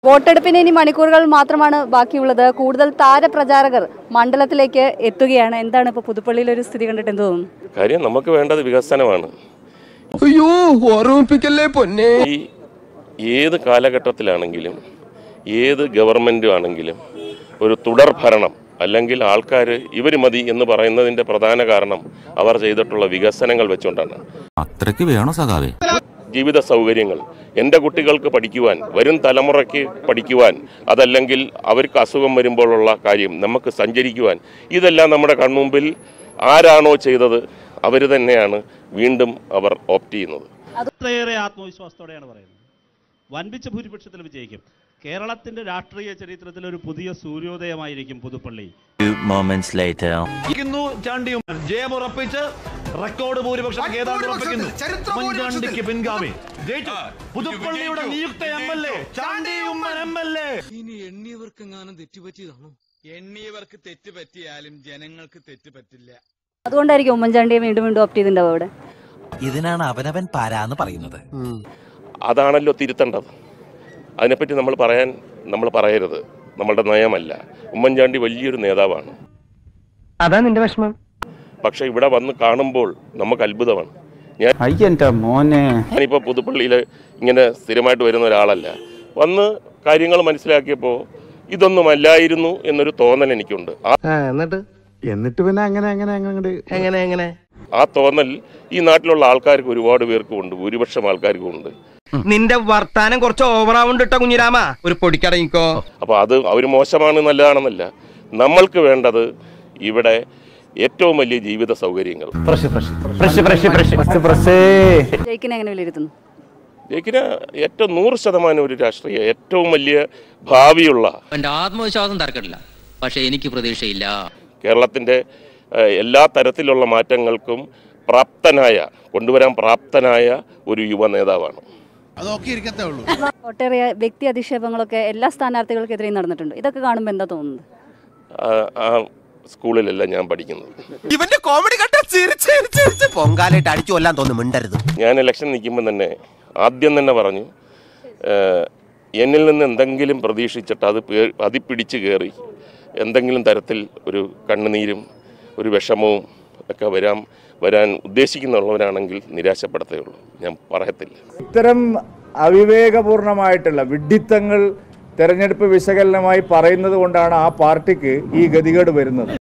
വോട്ടെടുപ്പിന് ഇനി മണിക്കൂറുകൾ മാത്രമാണ് ബാക്കിയുള്ളത് കൂടുതൽ താരപ്രചാരകർ മണ്ഡലത്തിലേക്ക് എത്തുകയാണ് എന്താണ് ഇപ്പോൾ പുതുപ്പള്ളിയിലെ ഒരു സ്ഥിതി കണ്ടിട്ട് എന്ത് തോന്നുന്നു കാര്യം നമുക്ക് വേണ്ടത് വികസനമാണ് അയ്യോ ഓർമ്മിപ്പിക്കല്ലേ പൊന്നെ ഈ ഏത് കാലഘട്ടത്തിലാണെങ്കിലും ഏത് ഗവൺമെൻറ്റും ആണെങ്കിലും ഒരു തുടർ ഭരണം അല്ലെങ്കിൽ ആൾക്കാർ ഇവർ മതി എന്ന് പറയുന്നതിൻ്റെ പ്രധാന കാരണം അവർ ചെയ്തിട്ടുള്ള വികസനങ്ങൾ വെച്ചുകൊണ്ടാണ് അത്രയ്ക്ക് വേണോ സഖാവേ ജീവിത സൗകര്യങ്ങൾ എൻ്റെ കുട്ടികൾക്ക് പഠിക്കുവാൻ വരും തലമുറയ്ക്ക് പഠിക്കുവാൻ അതല്ലെങ്കിൽ അവർക്ക് അസുഖം വരുമ്പോഴുള്ള കാര്യം നമുക്ക് സഞ്ചരിക്കുവാൻ ഇതെല്ലാം നമ്മുടെ കൺമുമ്പിൽ ആരാണോ ചെയ്തത് അവർ തന്നെയാണ് വീണ്ടും അവർ ഓപ്റ്റ് ചെയ്യുന്നത് അത്രയേറെ ആത്മവിശ്വാസത്തോടെയാണ് പറയുന്നത് വൻപിച്ച ഭൂരിപക്ഷത്തിൽ വിജയിക്കും കേരളത്തിന്റെ രാഷ്ട്രീയ ചരിത്രത്തിൽ ഒരു പുതിയ സൂര്യോദയമായിരിക്കും പുതുപ്പള്ളി moments later ിക്കുന്നു ചാണ്ടിയും ജയമുറപ്പിച്ച് റെക്കോർഡ് ഭൂരിപക്ഷം ഏതാണ്ട് ഉറപ്പിക്കുന്നു ഉമ്മൻചാണ്ടിക്ക് പിൻഗാമി ജയിച്ചു പുതുപ്പള്ളിയുടെ നിയുക്ത M L A Chandy Oommen M L A ഇനി എണ്ണിയവർക്കെങ്ങാനും തെറ്റുപറ്റിയതാണോ എണ്ണിയവർക്ക് തെറ്റ് പറ്റിയാലും ജനങ്ങൾക്ക് തെറ്റ് പറ്റില്ല അതുകൊണ്ടായിരിക്കും ഉമ്മൻചാണ്ടിയെ വീണ്ടും വീണ്ടും ഓപ്റ്റ് ചെയ്തിട്ടുണ്ടാവും അവിടെ ഇതിനാണ് അവനവൻ പാരാന്ന് പറയുന്നത് അതാണല്ലോ തിരുത്തേണ്ടത് അതിനെപ്പറ്റി നമ്മൾ പറയാൻ നമ്മൾ പറയരുത് നമ്മളുടെ നയമല്ല ഉമ്മൻചാണ്ടി വലിയൊരു നേതാവാണ് അതാ നിന്റെ വിഷമം പക്ഷേ ഇവിടെ വന്ന് കാണുമ്പോൾ നമുക്ക് അത്ഭുതമാണ് ഞാൻ അയ്യന്റെ മോനെ ഞാനിപ്പോൾ പുതുപ്പള്ളിയിൽ ഇങ്ങനെ സ്ഥിരമായിട്ട് വരുന്ന ഒരാളല്ല വന്ന് കാര്യങ്ങൾ മനസ്സിലാക്കിയപ്പോൾ ഇതൊന്നുമല്ലായിരുന്നു എന്നൊരു തോന്നൽ എനിക്കുണ്ട് ആ എന്നിട്ട് എന്നിട്ട് പിന്നെ അങ്ങനെ അങ്ങനെ അങ്ങനെ എങ്ങനെ എങ്ങനെ ആ തോന്നൽ ഈ നാട്ടിലുള്ള ആൾക്കാർക്ക് ഒരുപാട് പേർക്കും ഉണ്ട് ഭൂരിപക്ഷം ആൾക്കാർക്കും ഉണ്ട് നിന്റെ വർത്താനം കുറച്ച് ഓവറാവുണ്ട് കേട്ടോ കുഞ്ഞിരാമ ഒരു പൊടിക്കടങ്ങിക്കോ അപ്പോൾ അത് അവർ മോശമാണ് നല്ലതാണെന്നല്ല നമ്മൾക്ക് വേണ്ടത് ഇവിടെ ഏറ്റവും വലിയ ജീവിത സൗകര്യങ്ങൾ ജയിക്കിനെ എങ്ങനെ വിലയിരുത്തുന്നു ജയിക്കിന് ഏറ്റവും നൂറ് ശതമാനം ഒരു രാഷ്ട്രീയ ഏറ്റവും വലിയ ഭാവിയുള്ള എന്റെ ആത്മവിശ്വാസം തർക്കമില്ല പക്ഷെ എനിക്ക് പ്രതീക്ഷയില്ല കേരളത്തിൻ്റെ ഏഹ്, എല്ലാ തരത്തിലുള്ള മാറ്റങ്ങൾക്കും പ്രാപ്തനായ കൊണ്ടുവരാൻ പ്രാപ്തനായ ഒരു യുവ നേതാവാണ് ഒട്ടേറെ വ്യക്തി അധിക്ഷേപങ്ങളൊക്കെ എല്ലാ സ്ഥാനാർത്ഥികൾക്കെതിരെയും നടന്നിട്ടുണ്ട് ഇതൊക്കെ കാണുമ്പോൾ എന്താ തോന്നുന്നത് ആ- ആ സ്കൂളിലല്ല ഞാൻ പഠിക്കുന്നത് ഇവന്റെ കോമഡി കണ്ട ചിരിച്ച് ചിരിച്ച് ചിരിച്ച് പൊങ്കാലായിട്ട് അടിച്ചു കൊല്ലാൻ തോന്നുന്നു മിണ്ടരുത് ഞാൻ ഇലക്ഷൻ നിൽക്കുമ്പോൾ തന്നെ ആദ്യം തന്നെ പറഞ്ഞു ഏഹ്, എന്നിൽ നിന്ന് എന്തെങ്കിലും പ്രതീക്ഷിച്ചിട്ട് അത് പേ- അതിപ്പിടിച്ച് കയറി എന്തെങ്കിലും തരത്തിൽ ഒരു കണ്ണുനീരും ഒരു വിഷമവും ഒക്കെ വരാൻ വരാൻ ഉദ്ദേശിക്കുന്നുള്ളവരാണെങ്കിൽ നിരാശപ്പെടുത്തേ ഉള്ളൂ ഞാൻ പറയത്തില്ല ഇത്തരം അവിവേകപൂർണമായിട്ടുള്ള വിഡ്ഢിത്തങ്ങൾ തെരഞ്ഞെടുപ്പ് വിശകലനമായി പറയുന്നത് കൊണ്ടാണ് ആ പാർട്ടിക്ക് ഈ ഗതികേട് വരുന്നത്